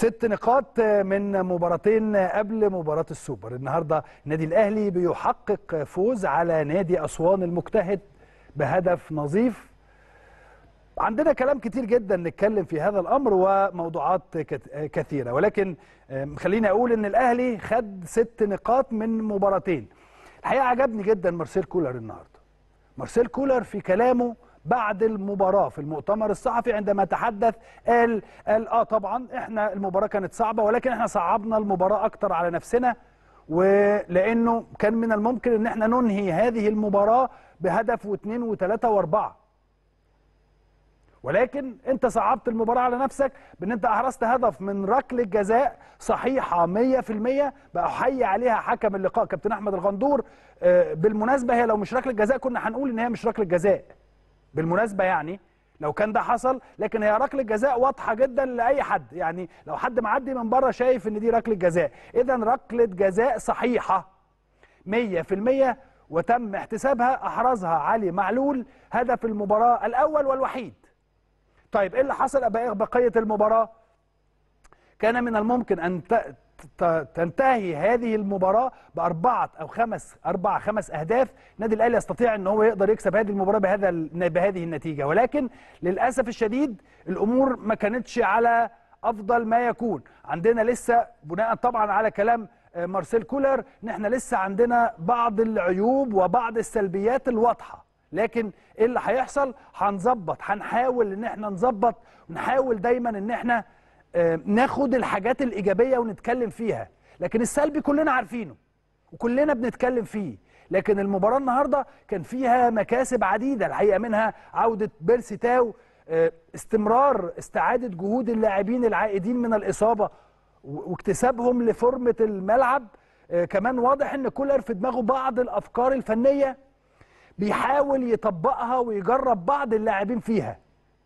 ست نقاط من مباراتين قبل مباراة السوبر النهاردة النادي الأهلي بيحقق فوز على نادي أسوان المجتهد بهدف نظيف عندنا كلام كتير جدا نتكلم في هذا الأمر وموضوعات كثيرة ولكن خليني أقول أن الأهلي خد ست نقاط من مباراتين الحقيقة عجبني جدا مارسيل كولر النهاردة مارسيل كولر في كلامه بعد المباراة في المؤتمر الصحفي عندما تحدث قال قال اه طبعا احنا المباراة كانت صعبة ولكن احنا صعبنا المباراة اكتر على نفسنا ولانه كان من الممكن ان احنا ننهي هذه المباراة بهدف واثنين وثلاثة واربعة ولكن انت صعبت المباراة على نفسك بان انت احرزت هدف من ركلة جزاء صحيحة 100% بأحيي عليها حكم اللقاء كابتن احمد الغندور بالمناسبة هي لو مش ركلة جزاء كنا هنقول ان هي مش ركلة جزاء بالمناسبة يعني لو كان ده حصل لكن هي ركلة جزاء واضحة جدا لأي حد يعني لو حد معدي من بره شايف ان دي ركلة جزاء إذا ركلة جزاء صحيحة 100% وتم احتسابها أحرزها علي معلول هدف المباراة الأول والوحيد طيب إيه اللي حصل بقية المباراة كان من الممكن أن تنتهي هذه المباراة بأربعة أو خمس أربع خمس أهداف النادي الأهلي يستطيع أن هو يقدر يكسب هذه المباراة بهذا بهذه النتيجة ولكن للأسف الشديد الأمور ما كانتش على أفضل ما يكون عندنا لسه بناء طبعا على كلام مارسيل كولر ان احنا لسه عندنا بعض العيوب وبعض السلبيات الواضحه لكن ايه اللي هيحصل هنظبط هنحاول ان احنا نظبط ونحاول دايما ان احنا ناخد الحاجات الإيجابية ونتكلم فيها لكن السلبي كلنا عارفينه وكلنا بنتكلم فيه لكن المباراة النهاردة كان فيها مكاسب عديدة الحقيقة منها عودة بيرسي تاو استمرار استعادة جهود اللاعبين العائدين من الإصابة واكتسابهم لفورمة الملعب كمان واضح ان كولر في دماغه بعض الأفكار الفنية بيحاول يطبقها ويجرب بعض اللاعبين فيها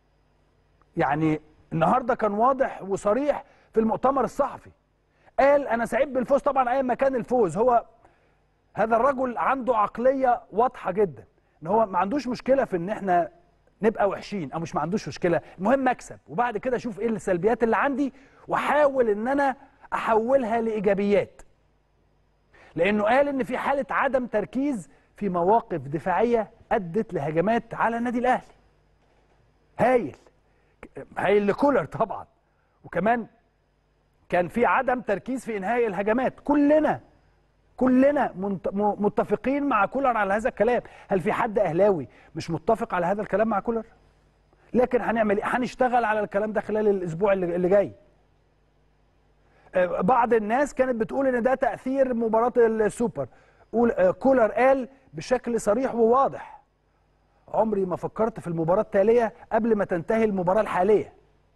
يعني النهارده كان واضح وصريح في المؤتمر الصحفي قال انا سعيد بالفوز طبعا ايا ما كان الفوز هو هذا الرجل عنده عقليه واضحه جدا ان هو ما عندوش مشكله في ان احنا نبقى وحشين او مش ما عندوش مشكله المهم اكسب وبعد كده اشوف ايه السلبيات اللي عندي واحاول ان انا احولها لايجابيات لانه قال ان في حاله عدم تركيز في مواقف دفاعيه ادت لهجمات على النادي الاهلي هايل هايل لكولر طبعا وكمان كان في عدم تركيز في انهاء الهجمات كلنا كلنا متفقين مع كولر على هذا الكلام هل في حد اهلاوي مش متفق على هذا الكلام مع كولر لكن هنعمل ايه هنشتغل على الكلام ده خلال الاسبوع اللي جاي بعض الناس كانت بتقول ان ده تاثير مباراه السوبر كولر قال بشكل صريح وواضح عمري ما فكرت في المباراة التالية قبل ما تنتهي المباراة الحالية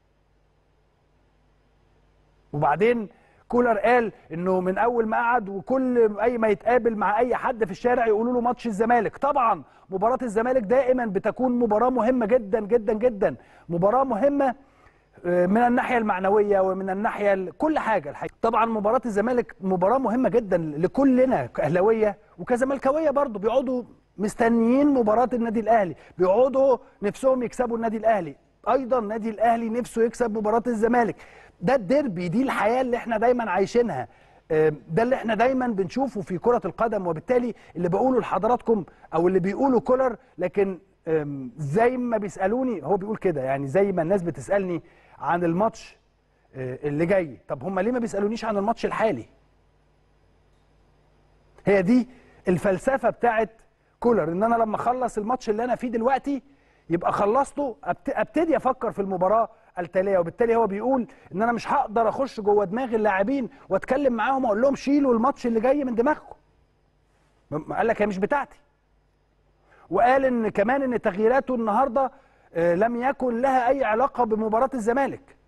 وبعدين كولر قال انه من اول ما قعد وكل اي ما يتقابل مع اي حد في الشارع يقولوا له ماتش الزمالك طبعا مباراة الزمالك دائما بتكون مباراة مهمة جدا جدا جدا مباراة مهمة من الناحية المعنوية ومن الناحية كل حاجة الحقيقة طبعا مباراة الزمالك مباراة مهمة جدا لكلنا كأهلاوية وكزملكاوية برضو بيقعدوا مستنيين مباراة النادي الأهلي بيقعدوا نفسهم يكسبوا النادي الأهلي أيضا النادي الأهلي نفسه يكسب مباراة الزمالك ده الديربي دي الحياة اللي احنا دايما عايشينها ده اللي احنا دايما بنشوفه في كرة القدم وبالتالي اللي بقوله لحضراتكم أو اللي بيقوله كولر لكن زي ما بيسألوني هو بيقول كده يعني زي ما الناس بتسألني عن الماتش اللي جاي طب هم ليه ما بيسألونيش عن الماتش الحالي هي دي الفلسفة بتاعت كولر ان انا لما اخلص الماتش اللي انا فيه دلوقتي يبقى خلصته ابتدي افكر في المباراه التاليه وبالتالي هو بيقول ان انا مش هقدر اخش جوه دماغ اللاعبين واتكلم معاهم واقول لهم شيلوا الماتش اللي جاي من دماغكم قال لك هي مش بتاعتي وقال ان كمان ان تغييراته النهارده لم يكن لها اي علاقه بمباراه الزمالك